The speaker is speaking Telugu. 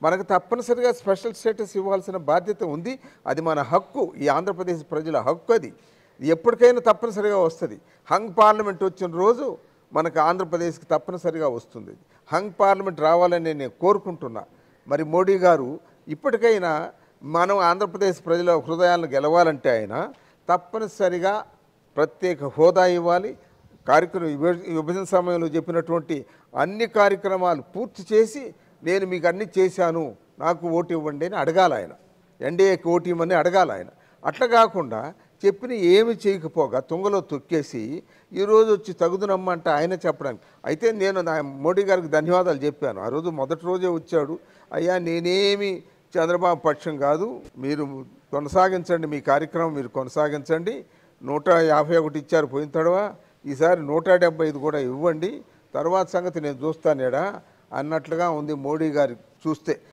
మనకు తప్పనిసరిగా స్పెషల్ స్టేటస్ ఇవ్వాల్సిన బాధ్యత ఉంది అది మన హక్కు ఈ ఆంధ్రప్రదేశ్ ప్రజల హక్కు అది ఎప్పటికైనా తప్పనిసరిగా వస్తుంది హంగ్ పార్లమెంట్ వచ్చిన రోజు మనకు ఆంధ్రప్రదేశ్కి తప్పనిసరిగా వస్తుంది హంగ్ పార్లమెంట్ రావాలని నేను కోరుకుంటున్నా మరి మోడీ గారు ఇప్పటికైనా మనం ఆంధ్రప్రదేశ్ ప్రజల హృదయాలను గెలవాలంటే ఆయన తప్పనిసరిగా ప్రత్యేక హోదా ఇవ్వాలి కార్యక్రమం విభజ- విభజన సమయంలో చెప్పినటువంటి అన్ని కార్యక్రమాలు పూర్తి చేసి నేను మీకు అన్ని చేశాను నాకు ఓటు ఇవ్వండి అని అడగాలి ఆయన ఎన్డీఏకి ఓటు ఇవ్వమని అడగాలి ఆయన అట్లా కాకుండా చెప్పిన ఏమి చేయకపోగా తుంగలో తొక్కేసి ఈరోజు వచ్చి తగుదునమ్మంటే ఆయన చెప్పడానికి అయితే నేను నా మోడీ గారికి ధన్యవాదాలు చెప్పాను ఆ రోజు మొదటి రోజే వచ్చాడు అయ్యా నేనేమి చంద్రబాబు పక్షం కాదు మీరు కొనసాగించండి మీ కార్యక్రమం మీరు కొనసాగించండి నూట యాభై ఒకటి ఇచ్చారు పోయిన తడవ ఈసారి నూట డెబ్బై ఐదు కూడా ఇవ్వండి తర్వాత సంగతి నేను చూస్తానేడా అన్నట్లుగా ఉంది మోడీ గారి చూస్తే